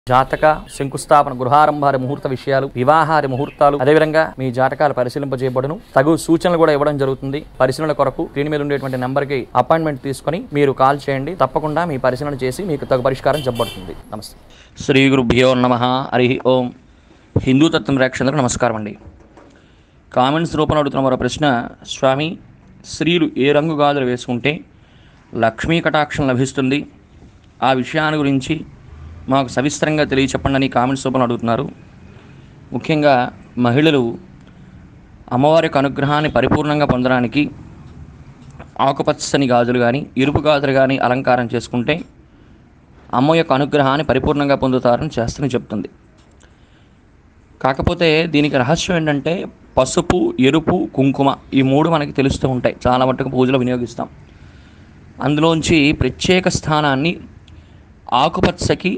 జాతక శంకుస్థాపన గృహారంభారి ముహూర్త విషయాలు వివాహాది ముహూర్తాలు అదేవిధంగా మీ జాతకాలు పరిశీలింపజేయబడును తగు సూచనలు కూడా ఇవ్వడం జరుగుతుంది పరిశీలన కొరకు స్క్రీన్ మీద ఉండేటువంటి నెంబర్కి అపాయింట్మెంట్ తీసుకొని మీరు కాల్ చేయండి తప్పకుండా మీ పరిశీలన చేసి మీకు తగు పరిష్కారం చెప్పబడుతుంది నమస్తే శ్రీ గురుభ్యో నమ హరి ఓం హిందూ తత్వం ప్రేక్షకులకు నమస్కారం అండి కామెంట్స్ రూపంలో అడుగుతున్న మరో ప్రశ్న స్వామి స్త్రీలు ఏ రంగు గాజులు వేసుకుంటే లక్ష్మీ కటాక్షం లభిస్తుంది ఆ విషయాన్ని గురించి మాకు సవిస్తరంగా తెలియచెప్పండి అని కామెంట్స్ రూపంలో అడుగుతున్నారు ముఖ్యంగా మహిళలు అమ్మవారి యొక్క అనుగ్రహాన్ని పరిపూర్ణంగా పొందడానికి ఆకుపచ్చని గాజులు కానీ ఇరుపు గాజులు కానీ అలంకారం చేసుకుంటే అమ్మ యొక్క అనుగ్రహాన్ని పరిపూర్ణంగా పొందుతారని చేస్తని చెప్తుంది కాకపోతే దీనికి రహస్యం ఏంటంటే పసుపు ఎరుపు కుంకుమ ఈ మూడు మనకి తెలుస్తూ ఉంటాయి చాలా మట్టుకు పూజలో వినియోగిస్తాం అందులోంచి ప్రత్యేక స్థానాన్ని ఆకుపచ్చకి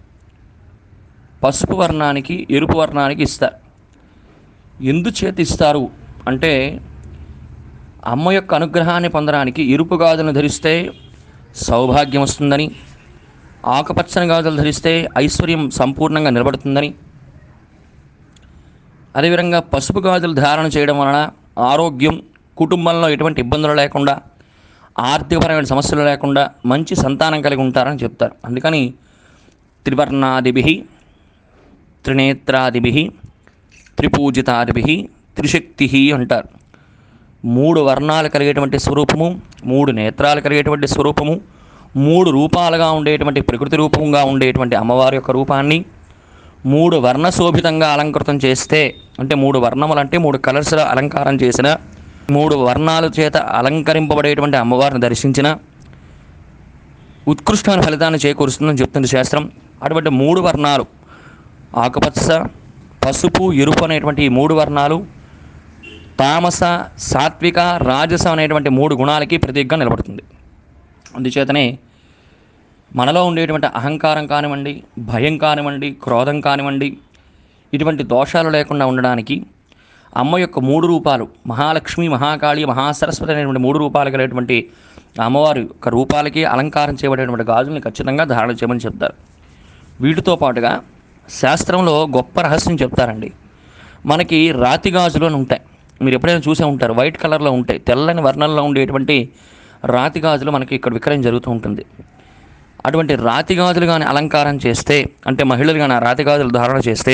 పసుపు వర్ణానికి ఎరుపు వర్ణానికి ఇస్తారు ఎందుచేత ఇస్తారు అంటే అమ్మ యొక్క అనుగ్రహాన్ని పొందడానికి ఎరుపు గాజులను ధరిస్తే సౌభాగ్యం వస్తుందని ఆకుపచ్చని గాజులు ధరిస్తే ఐశ్వర్యం సంపూర్ణంగా నిలబడుతుందని అదేవిధంగా పసుపు గాజులు ధారణ చేయడం వలన ఆరోగ్యం కుటుంబంలో ఎటువంటి ఇబ్బందులు లేకుండా ఆర్థికపరమైన సమస్యలు లేకుండా మంచి సంతానం కలిగి ఉంటారని చెప్తారు అందుకని త్రివర్ణాదిభి త్రినేత్రాదిభి త్రిపూజితాదిభి త్రిశక్తి అంటారు మూడు వర్ణాలు కలిగేటువంటి స్వరూపము మూడు నేత్రాలు కలిగేటువంటి స్వరూపము మూడు రూపాలుగా ఉండేటువంటి ప్రకృతి రూపంగా ఉండేటువంటి అమ్మవారి యొక్క రూపాన్ని మూడు వర్ణశోభితంగా అలంకృతం చేస్తే అంటే మూడు వర్ణములు అంటే మూడు కలర్స్ అలంకారం చేసిన మూడు వర్ణాల చేత అలంకరింపబడేటువంటి అమ్మవారిని దర్శించిన ఉత్కృష్టమైన ఫలితాన్ని చేకూరుస్తుందని చెప్తుంది శాస్త్రం అటువంటి మూడు వర్ణాలు ఆకుపచ్చ పసుపు ఎరుపు అనేటువంటి ఈ మూడు వర్ణాలు తామస సాత్విక రాజస అనేటువంటి మూడు గుణాలకి ప్రతీకగా నిలబడుతుంది అందుచేతనే మనలో ఉండేటువంటి అహంకారం కానివ్వండి భయం కానివ్వండి క్రోధం కానివ్వండి ఇటువంటి దోషాలు లేకుండా ఉండడానికి అమ్మ యొక్క మూడు రూపాలు మహాలక్ష్మి మహాకాళి మహాసరస్వతి అనేటువంటి మూడు రూపాలు కలిగినటువంటి అమ్మవారి యొక్క రూపాలకి అలంకారం చేయబడేటువంటి గాజుల్ని ఖచ్చితంగా ధారణ చేయమని చెప్తారు వీటితో పాటుగా శాస్త్రంలో గొప్ప రహస్యం చెప్తారండి మనకి రాతి గాజులు అని ఉంటాయి మీరు ఎప్పుడైనా చూసే ఉంటారు వైట్ కలర్లో ఉంటాయి తెల్లని వర్ణంలో ఉండేటువంటి రాతి గాజులు మనకి ఇక్కడ విక్రయం జరుగుతూ ఉంటుంది అటువంటి రాతి గాజులు కానీ అలంకారం చేస్తే అంటే మహిళలు కానీ ఆ రాతి గాజులు ధారణ చేస్తే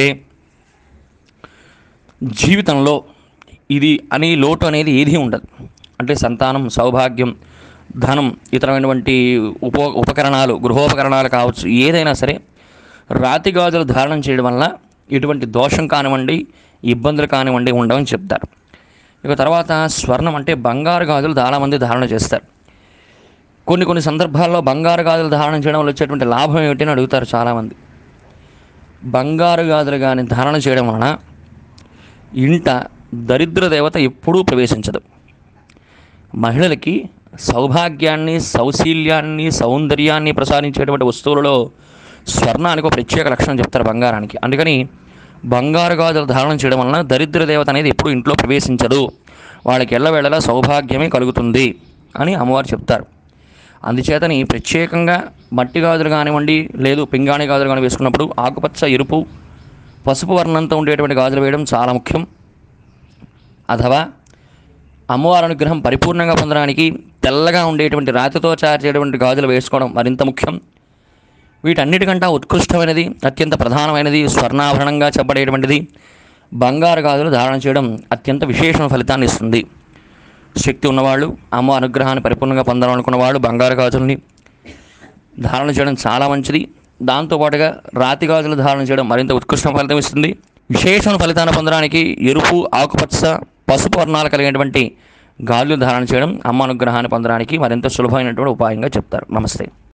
జీవితంలో ఇది అని లోటు అనేది ఏదీ ఉండదు అంటే సంతానం సౌభాగ్యం ధనం ఇతరమైనటువంటి ఉప ఉపకరణాలు గృహోపకరణాలు కావచ్చు ఏదైనా సరే రాతి గాజులు ధారణం చేయడం వల్ల ఎటువంటి దోషం కానివ్వండి ఇబ్బందులు కానివ్వండి ఉండవని చెప్తారు ఇక తర్వాత స్వర్ణం అంటే బంగారు గాజులు చాలామంది ధారణ చేస్తారు కొన్ని కొన్ని సందర్భాల్లో బంగారు గాజులు ధారణ చేయడం వల్ల వచ్చేటువంటి లాభం ఏమిటి అని అడుగుతారు చాలామంది బంగారు గాజులు కానీ ధారణ చేయడం వలన ఇంట దరిద్ర దేవత ఎప్పుడూ ప్రవేశించదు మహిళలకి సౌభాగ్యాన్ని సౌశీల్యాన్ని సౌందర్యాన్ని ప్రసాదించేటువంటి వస్తువులలో స్వర్ణానికి ఒక ప్రత్యేక లక్షణం చెప్తారు బంగారానికి అందుకని బంగారు గాజులు ధారణ చేయడం వలన దరిద్ర దేవత అనేది ఎప్పుడు ఇంట్లో ప్రవేశించదు వాళ్ళకి ఎల్లవేళలా సౌభాగ్యమే కలుగుతుంది అని అమ్మవారు చెప్తారు అందుచేతని ప్రత్యేకంగా మట్టి గాజులు కానివ్వండి లేదు పింగాణి గాజులు కానీ వేసుకున్నప్పుడు ఆకుపచ్చ ఎరుపు పసుపు వర్ణంతో ఉండేటువంటి గాజులు వేయడం చాలా ముఖ్యం అథవా అమ్మవారి అనుగ్రహం పరిపూర్ణంగా పొందడానికి తెల్లగా ఉండేటువంటి రాతితో తయారు చేయటువంటి గాజులు వేసుకోవడం మరింత ముఖ్యం వీటన్నిటికంటే ఉత్కృష్టమైనది అత్యంత ప్రధానమైనది స్వర్ణాభరణంగా చెప్పబడేటువంటిది బంగారు గాజులు ధారణ చేయడం అత్యంత విశేషమైన ఫలితాన్ని ఇస్తుంది శక్తి ఉన్నవాళ్ళు అమ్మ అనుగ్రహాన్ని పరిపూర్ణంగా పొందాలనుకున్న వాళ్ళు బంగారు గాజుల్ని ధారణ చేయడం చాలా మంచిది దాంతోపాటుగా రాతి గాజులు ధారణ చేయడం మరింత ఉత్కృష్ట ఫలితం ఇస్తుంది విశేషమైన ఫలితాన్ని పొందడానికి ఎరుపు ఆకుపచ్చ పసుపు వర్ణాలు కలిగినటువంటి గాజులు ధారణ చేయడం అమ్మ అనుగ్రహాన్ని పొందడానికి మరింత సులభమైనటువంటి ఉపాయంగా చెప్తారు నమస్తే